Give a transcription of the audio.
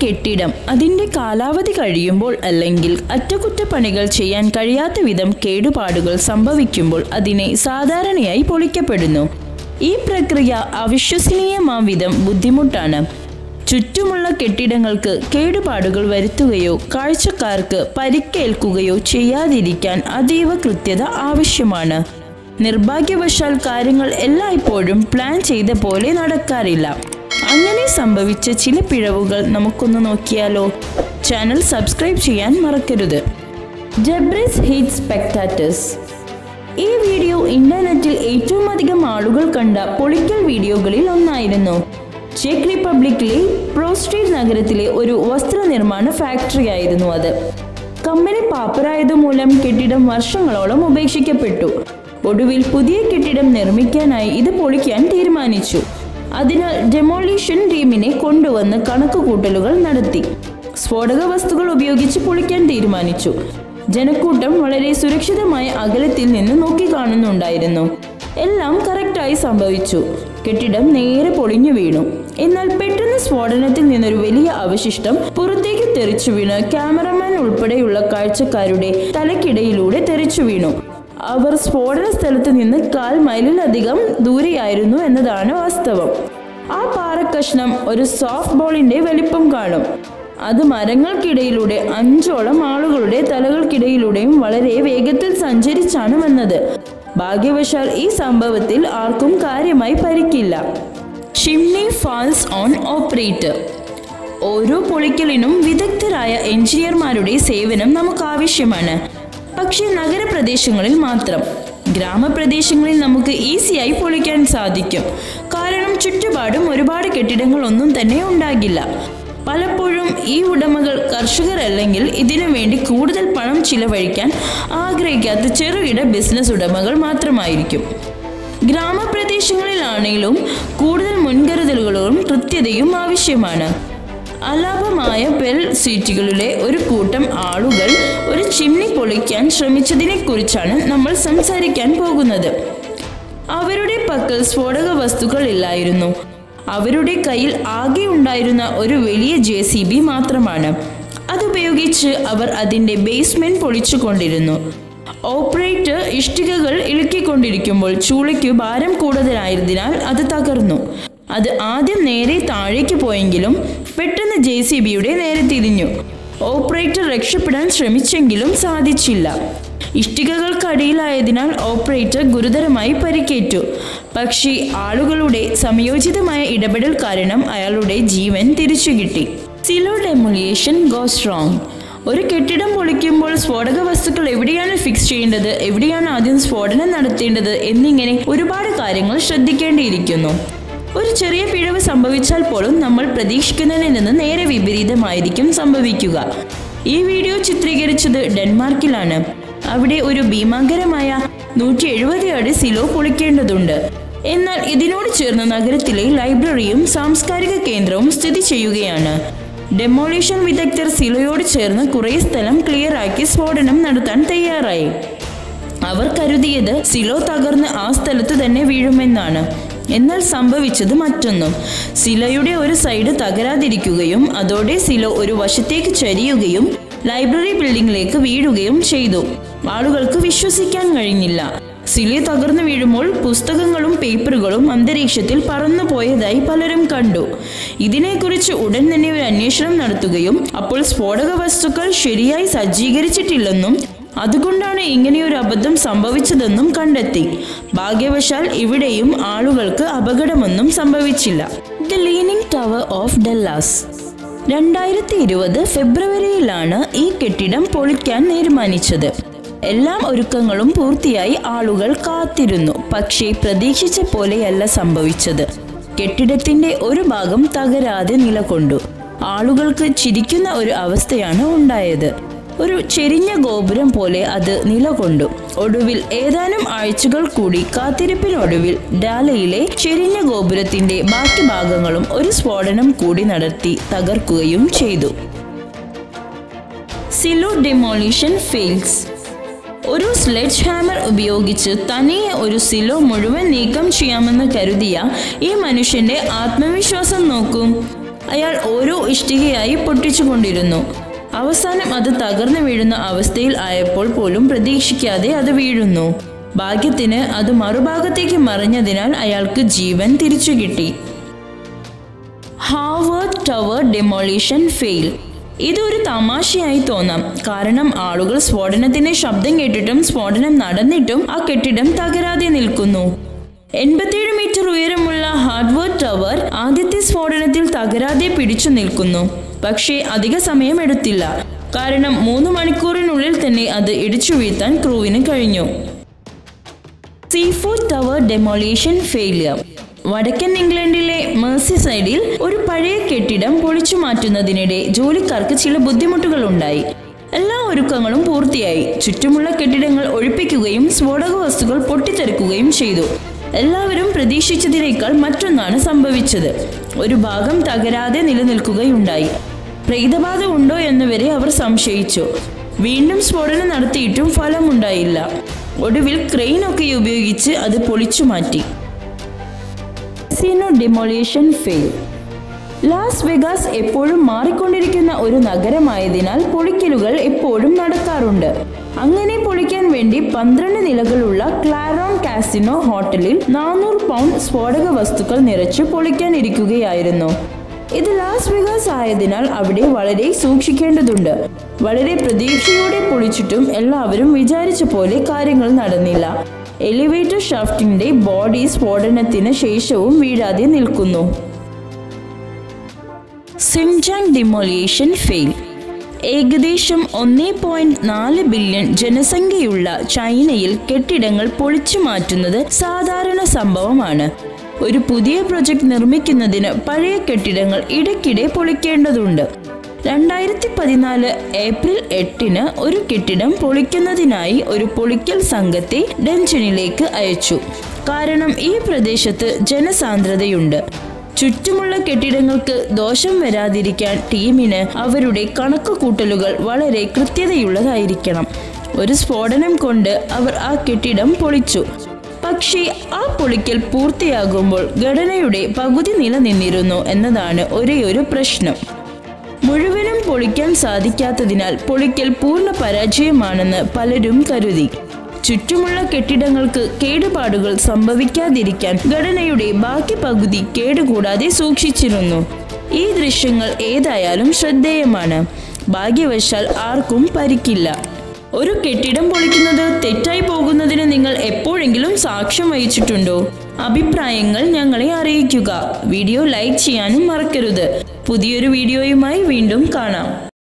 കെട്ടിടം അതിന്റെ കാലാവധി കഴിയുമ്പോൾ അല്ലെങ്കിൽ അറ്റകുറ്റപ്പണികൾ ചെയ്യാൻ കഴിയാത്ത വിധം കേടുപാടുകൾ സംഭവിക്കുമ്പോൾ അതിനെ സാധാരണയായി പൊളിക്കപ്പെടുന്നു ഈ പ്രക്രിയ അവിശ്വസനീയമാം വിധം ബുദ്ധിമുട്ടാണ് ചുറ്റുമുള്ള കെട്ടിടങ്ങൾക്ക് കേടുപാടുകൾ വരുത്തുകയോ കാഴ്ചക്കാർക്ക് പരിക്കേൽക്കുകയോ ചെയ്യാതിരിക്കാൻ അതീവ കൃത്യത ആവശ്യമാണ് നിർഭാഗ്യവശാൽ കാര്യങ്ങൾ എല്ലായ്പ്പോഴും പ്ലാൻ ചെയ്ത പോലെ നടക്കാറില്ല അങ്ങനെ സംഭവിച്ച ചില പിഴവുകൾ നമുക്കൊന്ന് നോക്കിയാലോ ചാനൽ സബ്സ്ക്രൈബ് ചെയ്യാൻ മറക്കരുത് ജബ്രിസ് ഹിറ്റ് സ്പെക്ടാറ്റേഴ്സ് ഈ വീഡിയോ ഇന്റർനെറ്റിൽ ഏറ്റവും അധികം ആളുകൾ കണ്ട പൊളിക്കൽ വീഡിയോകളിൽ ഒന്നായിരുന്നു ചെക്ക് റിപ്പബ്ലിക്കിലെ പ്രോസ്ട്രീറ്റ് നഗരത്തിലെ ഒരു വസ്ത്രനിർമ്മാണ ഫാക്ടറിയായിരുന്നു അത് കമ്പനി പാപ്പരായതുമൂലം കെട്ടിടം വർഷങ്ങളോളം ഉപേക്ഷിക്കപ്പെട്ടു ഒടുവിൽ പുതിയ കെട്ടിടം നിർമ്മിക്കാനായി ഇത് പൊളിക്കാൻ തീരുമാനിച്ചു അതിനാൽ ഡെമോളിഷൻ ടീമിനെ കൊണ്ടുവന്ന് കണക്കുകൂട്ടലുകൾ നടത്തി സ്ഫോടക വസ്തുക്കൾ ഉപയോഗിച്ച് പൊളിക്കാൻ തീരുമാനിച്ചു ജനക്കൂട്ടം വളരെ സുരക്ഷിതമായ അകലത്തിൽ നിന്ന് നോക്കിക്കാണുന്നുണ്ടായിരുന്നു എല്ലാം കറക്റ്റായി സംഭവിച്ചു കെട്ടിടം നേരെ പൊളിഞ്ഞു വീണു എന്നാൽ പെട്ടെന്ന് സ്ഫോടനത്തിൽ നിന്നൊരു വലിയ അവശിഷ്ടം പുറത്തേക്ക് തെറിച്ചു വീണ് ക്യാമറമാൻ ഉൾപ്പെടെയുള്ള കാഴ്ചക്കാരുടെ തലക്കിടയിലൂടെ തെറിച്ചു വീണു അവർ സ്ഫോടന സ്ഥലത്ത് നിന്ന് കാൽ മൈലിലധികം ദൂരെയായിരുന്നു എന്നതാണ് വാസ്തവം ആ പാറക്കഷ്ണം ഒരു സോഫ്റ്റ് ബോളിന്റെ വലിപ്പം കാണും അത് മരങ്ങൾക്കിടയിലൂടെ അഞ്ചോളം ആളുകളുടെ തലകൾക്കിടയിലൂടെയും വളരെ വേഗത്തിൽ സഞ്ചരിച്ചാണ് വന്നത് ഭാഗ്യവശാൽ ഈ സംഭവത്തിൽ ആർക്കും കാര്യമായി പരിക്കില്ല ഷിംനി ഫാൾസ് ഓൺ ഓപ്പറേറ്റർ ഓരോ പൊളിക്കലിനും വിദഗ്ധരായ എഞ്ചിനീയർമാരുടെ സേവനം നമുക്ക് ആവശ്യമാണ് പക്ഷേ നഗരപ്രദേശങ്ങളിൽ മാത്രം ഗ്രാമപ്രദേശങ്ങളിൽ നമുക്ക് ഈസിയായി പൊളിക്കാൻ സാധിക്കും കാരണം ചുറ്റുപാടും ഒരുപാട് കെട്ടിടങ്ങൾ ഒന്നും തന്നെ ഉണ്ടാകില്ല പലപ്പോഴും ഈ ഉടമകൾ കർഷകരല്ലെങ്കിൽ ഇതിനു വേണ്ടി കൂടുതൽ പണം ചിലവഴിക്കാൻ ആഗ്രഹിക്കാത്ത ചെറുകിട ബിസിനസ് ഉടമകൾ മാത്രമായിരിക്കും ഗ്രാമപ്രദേശങ്ങളിലാണെങ്കിലും കൂടുതൽ മുൻകരുതലുകളും കൃത്യതയും ആവശ്യമാണ് അലാഭമായ പെൽ സീറ്റുകളിലെ ഒരു കൂട്ടം ആളുകൾ ഒരു ചിമ്നി പൊളിക്കാൻ ശ്രമിച്ചതിനെ കുറിച്ചാണ് നമ്മൾ സംസാരിക്കാൻ പോകുന്നത് അവരുടെ പക്കൽ സ്ഫോടക വസ്തുക്കൾ ഇല്ലായിരുന്നു അവരുടെ കയ്യിൽ ആകെ ഉണ്ടായിരുന്ന ഒരു വലിയ ജെ സി ബി മാത്രമാണ് അതുപയോഗിച്ച് അവർ അതിൻ്റെ ബേസ്മെന്റ് പൊളിച്ചുകൊണ്ടിരുന്നു ഓപ്പറേറ്റർ ഇഷ്ടികകൾ ഇളക്കിക്കൊണ്ടിരിക്കുമ്പോൾ ചൂളയ്ക്കു ഭാരം കൂടുതലായതിനാൽ അത് തകർന്നു അത് ആദ്യം നേരെ താഴേക്ക് പോയെങ്കിലും പെട്ടെന്ന് ജെ സി ബിയുടെ നേരെ തിരിഞ്ഞു ഓപ്പറേറ്റർ രക്ഷപ്പെടാൻ ശ്രമിച്ചെങ്കിലും സാധിച്ചില്ല ഇഷ്ടികകൾക്കടിയിലായതിനാൽ ഓപ്പറേറ്റർ ഗുരുതരമായി പരിക്കേറ്റു പക്ഷേ ആളുകളുടെ സംയോജിതമായ ഇടപെടൽ കാരണം അയാളുടെ ജീവൻ തിരിച്ചു കിട്ടി സിലോ ഡെമൊളിയേഷൻ ഗോസ് റോങ് ഒരു കെട്ടിടം പൊളിക്കുമ്പോൾ സ്ഫോടക വസ്തുക്കൾ എവിടെയാണ് ഫിക്സ് ചെയ്യേണ്ടത് എവിടെയാണ് ആദ്യം സ്ഫോടനം നടത്തേണ്ടത് എന്നിങ്ങനെ ഒരുപാട് കാര്യങ്ങൾ ശ്രദ്ധിക്കേണ്ടിയിരിക്കുന്നു ഒരു ചെറിയ പിഴവ് സംഭവിച്ചാൽ പോലും നമ്മൾ പ്രതീക്ഷിക്കുന്നതിൽ നിന്ന് നേരെ വിപരീതമായിരിക്കും സംഭവിക്കുക ഈ വീഡിയോ ചിത്രീകരിച്ചത് ഡെൻമാർക്കിലാണ് അവിടെ ഒരു ഭീമാകരമായ നൂറ്റി എഴുപത് അടി സിലോ പൊളിക്കേണ്ടതുണ്ട് എന്നാൽ ഇതിനോട് ചേർന്ന് നഗരത്തിലെ ലൈബ്രറിയും സാംസ്കാരിക കേന്ദ്രവും സ്ഥിതി ചെയ്യുകയാണ് ഡെമോളിഷൻ വിദഗ്ധർ സിലോയോട് ചേർന്ന് കുറേ സ്ഥലം ക്ലിയർ ആക്കി സ്ഫോടനം നടത്താൻ തയ്യാറായി അവർ കരുതിയത് സിലോ തകർന്ന് ആ സ്ഥലത്ത് തന്നെ വീഴുമെന്നാണ് എന്നാൽ സംഭവിച്ചത് മറ്റൊന്നും സിലയുടെ ഒരു സൈഡ് തകരാതിരിക്കുകയും അതോടെ സിലോ ഒരു വശത്തേക്ക് ചരിയുകയും ലൈബ്രറി ബിൽഡിംഗിലേക്ക് വീഴുകയും ചെയ്തു ആളുകൾക്ക് വിശ്വസിക്കാൻ കഴിഞ്ഞില്ല സിലി തകർന്നു വീഴുമ്പോൾ പുസ്തകങ്ങളും പേപ്പറുകളും അന്തരീക്ഷത്തിൽ പറന്നു പോയതായി പലരും കണ്ടു ഇതിനെക്കുറിച്ച് ഉടൻ തന്നെ ഒരു അന്വേഷണം നടത്തുകയും അപ്പോൾ സ്ഫോടക വസ്തുക്കൾ ശരിയായി സജ്ജീകരിച്ചിട്ടില്ലെന്നും അതുകൊണ്ടാണ് ഇങ്ങനെയൊരു അബദ്ധം സംഭവിച്ചതെന്നും കണ്ടെത്തി ഭാഗ്യവശാൽ ഇവിടെയും ആളുകൾക്ക് അപകടമൊന്നും സംഭവിച്ചില്ല the leaning tower of Dallas രണ്ടായിരത്തി ഇരുപത് ഫെബ്രുവരിയിലാണ് ഈ കെട്ടിടം പൊളിക്കാൻ തീരുമാനിച്ചത് എല്ലാ ഒരുക്കങ്ങളും പൂർത്തിയായി ആളുകൾ കാത്തിരുന്നു പക്ഷേ പ്രതീക്ഷിച്ച പോലെയല്ല സംഭവിച്ചത് കെട്ടിടത്തിന്റെ ഒരു ഭാഗം തകരാതെ നിലകൊണ്ടു ആളുകൾക്ക് ചിരിക്കുന്ന ഒരു അവസ്ഥയാണ് ഉണ്ടായത് ഒരു ചെരിഞ്ഞ ഗോപുരം പോലെ അത് നിലകൊണ്ടു ഒടുവിൽ ഏതാനും ആഴ്ചകൾ കൂടി കാത്തിരിപ്പിനൊടുവിൽ ഡാലയിലെ ചെരിഞ്ഞ ഗോപുരത്തിന്റെ ബാക്കി ഭാഗങ്ങളും ഒരു സ്ഫോടനം കൂടി നടത്തി തകർക്കുകയും ചെയ്തു സിലോ ഡെമോളിഷൻ ഫെയിൽസ് ഒരു സ്ലെഡ്ജ് ഹാമർ ഉപയോഗിച്ച് തനിയെ ഒരു സിലോ മുഴുവൻ നീക്കം ചെയ്യാമെന്ന് കരുതിയ ഈ മനുഷ്യന്റെ ആത്മവിശ്വാസം നോക്കൂ അയാൾ ഓരോ ഇഷ്ടികയായി പൊട്ടിച്ചുകൊണ്ടിരുന്നു അവസാനം അത് തകർന്നു വീഴുന്ന അവസ്ഥയിൽ ആയപ്പോൾ പോലും പ്രതീക്ഷിക്കാതെ അത് വീഴുന്നു ഭാഗ്യത്തിന് അത് മറുഭാഗത്തേക്ക് മറിഞ്ഞതിനാൽ അയാൾക്ക് ജീവൻ തിരിച്ചു കിട്ടി ഹാർവേഡ് ടവർ ഡെമോളിഷൻ ഫെയിൽ ഇതൊരു തമാശയായി തോന്നാം കാരണം ആളുകൾ സ്ഫോടനത്തിന്റെ ശബ്ദം കേട്ടിട്ടും സ്ഫോടനം നടന്നിട്ടും ആ കെട്ടിടം തകരാതെ നിൽക്കുന്നു എൺപത്തിയേഴ് മീറ്റർ ഉയരമുള്ള ഹാർഡ്വേർഡ് ടവർ ആദ്യത്തെ സ്ഫോടനത്തിൽ തകരാതെ പിടിച്ചു നിൽക്കുന്നു പക്ഷേ അധിക സമയം എടുത്തില്ല കാരണം മൂന്ന് മണിക്കൂറിനുള്ളിൽ തന്നെ അത് ഇടിച്ചു വീഴ്ത്താൻ ക്രൂവിന് കഴിഞ്ഞു സീഫുഡ് ടവർ ഡെമോളിഷൻ ഫെയിലിയർ വടക്കൻ ഇംഗ്ലണ്ടിലെ മേഴ്സിസൈഡിൽ ഒരു പഴയ കെട്ടിടം പൊളിച്ചു മാറ്റുന്നതിനിടെ ജോലിക്കാർക്ക് ചില ബുദ്ധിമുട്ടുകൾ ഉണ്ടായി എല്ലാ ഒരുക്കങ്ങളും പൂർത്തിയായി ചുറ്റുമുള്ള കെട്ടിടങ്ങൾ ഒഴിപ്പിക്കുകയും സ്ഫോടക വസ്തുക്കൾ പൊട്ടിത്തെറിക്കുകയും ചെയ്തു എല്ലാവരും പ്രതീക്ഷിച്ചതിനേക്കാൾ മറ്റൊന്നാണ് സംഭവിച്ചത് ഒരു ഭാഗം തകരാതെ നിലനിൽക്കുകയുണ്ടായി പ്രേതബാധ ഉണ്ടോ എന്ന് വരെ അവർ സംശയിച്ചു വീണ്ടും സ്ഫോടനം നടത്തിയിട്ടും ഫലമുണ്ടായില്ല ഒടുവിൽ ക്രെയിനൊക്കെ ഉപയോഗിച്ച് അത് പൊളിച്ചു മാറ്റി സിനോ ഡെമോളിഷൻ ഫെയിൽ ലാസ് വെഗാസ് എപ്പോഴും മാറിക്കൊണ്ടിരിക്കുന്ന ഒരു നഗരമായതിനാൽ പൊളിക്കലുകൾ എപ്പോഴും നടക്കാറുണ്ട് അങ്ങനെ പൊളിക്കാൻ വേണ്ടി പന്ത്രണ്ട് നിലകളുള്ള ക്ലാരോൺ കാസിനോ ഹോട്ടലിൽ നാനൂറ് പൗണ്ട് സ്ഫോടക വസ്തുക്കൾ നിറച്ച് പൊളിക്കാനിരിക്കുകയായിരുന്നു ഇത് ലാസ് വെഗാസ് ആയതിനാൽ അവിടെ വളരെ സൂക്ഷിക്കേണ്ടതുണ്ട് വളരെ പ്രതീക്ഷയോടെ പൊളിച്ചിട്ടും എല്ലാവരും വിചാരിച്ച പോലെ കാര്യങ്ങൾ നടന്നില്ല എലിവേറ്റർ ഷാഫ്റ്റിന്റെ ബോഡി സ്ഫോടനത്തിന് ശേഷവും വീഴാതെ നിൽക്കുന്നു സിംജാങ് ഡിമോളിയേഷൻ ഫെയിൽ ഏകദേശം ഒന്നേ പോയിന്റ് നാല് ബില്യൺ ജനസംഖ്യയുള്ള ചൈനയിൽ കെട്ടിടങ്ങൾ പൊളിച്ചു മാറ്റുന്നത് സാധാരണ സംഭവമാണ് ഒരു പുതിയ പ്രൊജക്ട് നിർമ്മിക്കുന്നതിന് പഴയ കെട്ടിടങ്ങൾ ഇടയ്ക്കിടെ പൊളിക്കേണ്ടതുണ്ട് രണ്ടായിരത്തി പതിനാല് ഏപ്രിൽ എട്ടിന് ഒരു കെട്ടിടം പൊളിക്കുന്നതിനായി ഒരു പൊളിക്കൽ സംഘത്തെ ഡെൻഷനിലേക്ക് അയച്ചു കാരണം ഈ പ്രദേശത്ത് ജനസാന്ദ്രതയുണ്ട് ചുറ്റുമുള്ള കെട്ടിടങ്ങൾക്ക് ദോഷം വരാതിരിക്കാൻ ടീമിന് അവരുടെ കണക്കുകൂട്ടലുകൾ വളരെ കൃത്യതയുള്ളതായിരിക്കണം ഒരു സ്ഫോടനം കൊണ്ട് അവർ ആ കെട്ടിടം പൊളിച്ചു പക്ഷേ ആ പൊളിക്കൽ പൂർത്തിയാകുമ്പോൾ ഘടനയുടെ പകുതി നിലനിന്നിരുന്നു എന്നതാണ് ഒരേയൊരു പ്രശ്നം മുഴുവനും പൊളിക്കാൻ സാധിക്കാത്തതിനാൽ പൊളിക്കൽ പൂർണ്ണ പരാജയമാണെന്ന് പലരും കരുതി ചുറ്റുമുള്ള കെട്ടിടങ്ങൾക്ക് കേടുപാടുകൾ സംഭവിക്കാതിരിക്കാൻ ഘടനയുടെ ബാക്കി പകുതി കേടുകൂടാതെ സൂക്ഷിച്ചിരുന്നു ഈ ദൃശ്യങ്ങൾ ഏതായാലും ശ്രദ്ധേയമാണ് ഭാഗ്യവശാൽ ആർക്കും പരിക്കില്ല ഒരു കെട്ടിടം പൊളിക്കുന്നത് തെറ്റായി പോകുന്നതിന് നിങ്ങൾ എപ്പോഴെങ്കിലും സാക്ഷ്യം വഹിച്ചിട്ടുണ്ടോ അഭിപ്രായങ്ങൾ ഞങ്ങളെ അറിയിക്കുക വീഡിയോ ലൈക്ക് ചെയ്യാനും മറക്കരുത് പുതിയൊരു വീഡിയോയുമായി വീണ്ടും കാണാം